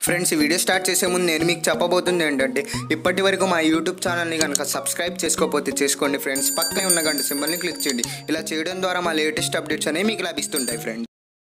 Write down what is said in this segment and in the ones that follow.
Friends ఈ video start చేసే ముందు నేను మీకు చెప్పబోతుంది ఏంటంటే ఇప్పటి వరకు మా యూట్యూబ్ ఛానల్ని కనుక సబ్స్క్రైబ్ చేసుకోకపోతే చేసుకోండి ఫ్రెండ్స్ పక్కనే ఉన్న గంట సింబల్ని క్లిక్ చేయండి ఇలా చేయడం ద్వారా మా లేటెస్ట్ అప్డేట్స్ అనేవి మీకు లభిస్తుంటాయి ఫ్రెండ్స్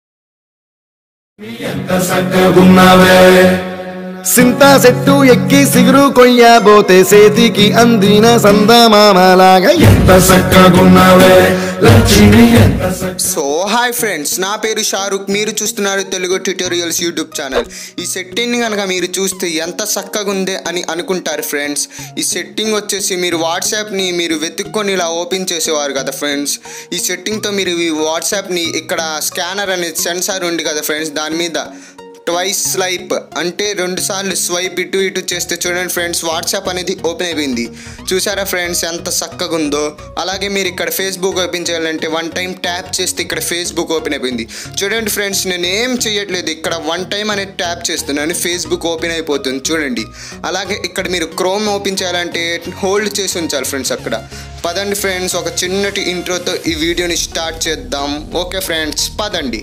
ఎంత చక్కగున్నావే సింతా చెట్టు ఎక్కి సిగురు కొయ్యబోతే సేతికి అందిన సందమామలాగా ఎంత చక్కగున్నావే లక్ష్మి ఎంత చక్క- సో హాయ్ ఫ్రెండ్స్ నా పేరు షారుఖ్ మీరు చూస్తున్నారు తెలుగు ట్యూటోరియల్స్ యూట్యూబ్ ఛానల్ ఈ సెట్టింగ్ కనుక మీరు చూస్తే ఎంత చక్కగా ఉందే అని అనుకుంటారు ఫ్రెండ్స్ ఈ సెట్టింగ్ వచ్చేసి మీరు వాట్సాప్ని మీరు వెతుక్కొని ఇలా ఓపెన్ చేసేవారు కదా ఫ్రెండ్స్ ఈ సెట్టింగ్తో మీరు ఈ వాట్సాప్ని ఇక్కడ స్కానర్ అనే సెన్సార్ ఉంది కదా ఫ్రెండ్స్ దాని మీద ట్వైస్ స్వైప్ అంటే రెండు సార్లు స్వైప్ ఇటు ఇటు చేస్తే చూడండి ఫ్రెండ్స్ వాట్సాప్ అనేది ఓపెన్ అయిపోయింది చూసారా ఫ్రెండ్స్ ఎంత చక్కగా ఉందో అలాగే మీరు ఇక్కడ ఫేస్బుక్ ఓపెన్ చేయాలంటే వన్ టైం ట్యాప్ చేస్తే ఇక్కడ ఫేస్బుక్ ఓపెన్ అయిపోయింది చూడండి ఫ్రెండ్స్ నేను ఏం చేయట్లేదు ఇక్కడ వన్ టైం అనేది ట్యాప్ చేస్తున్నాను ఫేస్బుక్ ఓపెన్ అయిపోతుంది చూడండి అలాగే ఇక్కడ మీరు క్రోమ్ ఓపెన్ చేయాలంటే హోల్డ్ చేసి ఉంచాలి ఫ్రెండ్స్ అక్కడ పదండి ఫ్రెండ్స్ ఒక చిన్నటి ఇంట్రోతో ఈ వీడియోని స్టార్ట్ చేద్దాం ఓకే ఫ్రెండ్స్ పదండి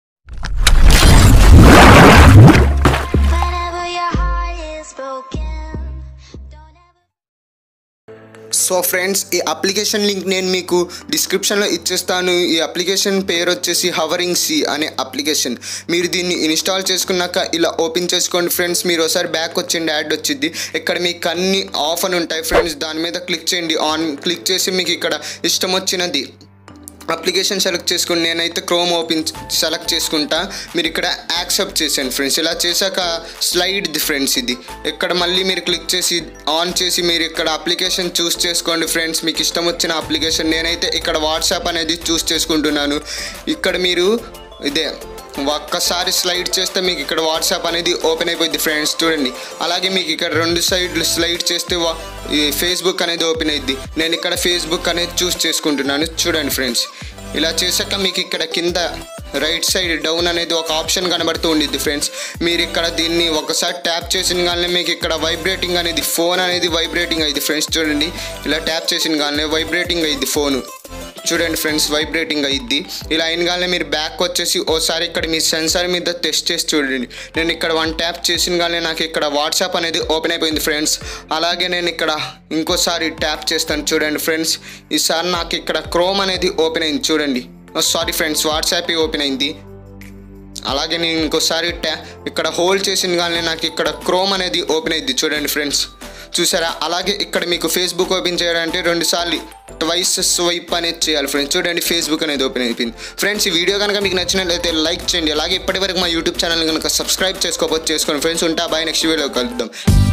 Whenever your heart is broken, don't ever. So friends ఈ అప్లికేషన్ లింక్ నేను మీకు డిస్క్రిప్షన్లో ఇచ్చేస్తాను ఈ అప్లికేషన్ పేరు వచ్చేసి హవరింగ్ సి అనే అప్లికేషన్ మీరు దీన్ని ఇన్స్టాల్ చేసుకున్నాక ఇలా ఓపెన్ చేసుకోండి ఫ్రెండ్స్ మీరు ఒకసారి బ్యాక్ వచ్చింది యాడ్ వచ్చింది ఇక్కడ మీకు అన్ని ఆఫ్ అని ఉంటాయి ఫ్రెండ్స్ దాని మీద క్లిక్ చేయండి ఆన్ క్లిక్ చేసి మీకు ఇక్కడ ఇష్టం వచ్చినది అప్లికేషన్ సెలెక్ట్ చేసుకుని నేనైతే క్రోమ్ ఓపెన్ సెలెక్ట్ చేసుకుంటా మీరు ఇక్కడ యాక్సెప్ట్ చేసాను ఫ్రెండ్స్ ఇలా చేశాక స్లైడ్ ది ఫ్రెండ్స్ ఇది ఇక్కడ మళ్ళీ మీరు క్లిక్ చేసి ఆన్ చేసి మీరు ఇక్కడ అప్లికేషన్ చూస్ చేసుకోండి ఫ్రెండ్స్ మీకు ఇష్టం వచ్చిన అప్లికేషన్ నేనైతే ఇక్కడ వాట్సాప్ అనేది చూస్ చేసుకుంటున్నాను ఇక్కడ మీరు ఇదే ఒక్కసారి స్లైడ్ చేస్తే మీకు ఇక్కడ వాట్సాప్ అనేది ఓపెన్ అయిపోయింది ఫ్రెండ్స్ చూడండి అలాగే మీకు ఇక్కడ రెండు సైడ్లు స్లైడ్ చేస్తే వా- ఈ ఫేస్బుక్ అనేది ఓపెన్ అయింది నేను ఇక్కడ ఫేస్బుక్ అనేది చూస్ చేసుకుంటున్నాను చూడండి ఫ్రెండ్స్ ఇలా చేశాక మీకు ఇక్కడ కింద రైట్ సైడ్ డౌన్ అనేది ఒక ఆప్షన్ కనబడుతూ ఉండిద్ది ఫ్రెండ్స్ మీరు ఇక్కడ దీన్ని ఒకసారి ట్యాప్ చేసిన కానీ మీకు ఇక్కడ వైబ్రేటింగ్ అనేది ఫోన్ అనేది వైబ్రేటింగ్ అయింది ఫ్రెండ్స్ చూడండి ఇలా ట్యాప్ చేసిన కానీ వైబ్రేటింగ్ అయింది ఫోను చూడండి ఫ్రెండ్స్ వైబ్రేటింగ్ అయ్యిద్ది ఇలా అయినగానే మీరు బ్యాక్ వచ్చేసి ఓసారి ఇక్కడ మీ సెన్సార్ మీద టెస్ట్ చేసి చూడండి నేను ఇక్కడ వన్ ట్యాప్ చేసిన కానీ నాకు ఇక్కడ వాట్సాప్ అనేది ఓపెన్ అయిపోయింది ఫ్రెండ్స్ అలాగే నేను ఇక్కడ ఇంకోసారి ట్యాప్ చేస్తాను చూడండి ఫ్రెండ్స్ ఈసారి నాకు ఇక్కడ క్రోమ్ అనేది ఓపెన్ అయింది చూడండి సారీ ఫ్రెండ్స్ వాట్సాప్ ఓపెన్ అయింది అలాగే నేను ఇంకోసారి ట్యా ఇక్కడ హోల్డ్ చేసిన కానీ నాకు ఇక్కడ క్రోమ్ అనేది ఓపెన్ అయింది చూడండి ఫ్రెండ్స్ చూసారా అలాగే ఇక్కడ మీకు ఫేస్బుక్ ఓపెన్ చేయాలంటే రెండు సార్లు ట్వైస్ స్వైప్ అనేది చేయాలి ఫ్రెండ్స్ చూడండి ఫేస్బుక్ అనేది ఓపెన్ అయిపోయింది ఫ్రెండ్స్ ఈ వీడియో కనుక మీకు నచ్చినట్లయితే లైక్ చేయండి అలాగే ఇప్పటివరకు మా యూట్యూబ్ ఛానల్ కనుక సబ్స్క్రైబ్ చేసుకోకపోతే చేసుకోండి ఫ్రెండ్స్ ఉంటా బాయ్ నెక్స్ట్ వీడియో కలుద్దాం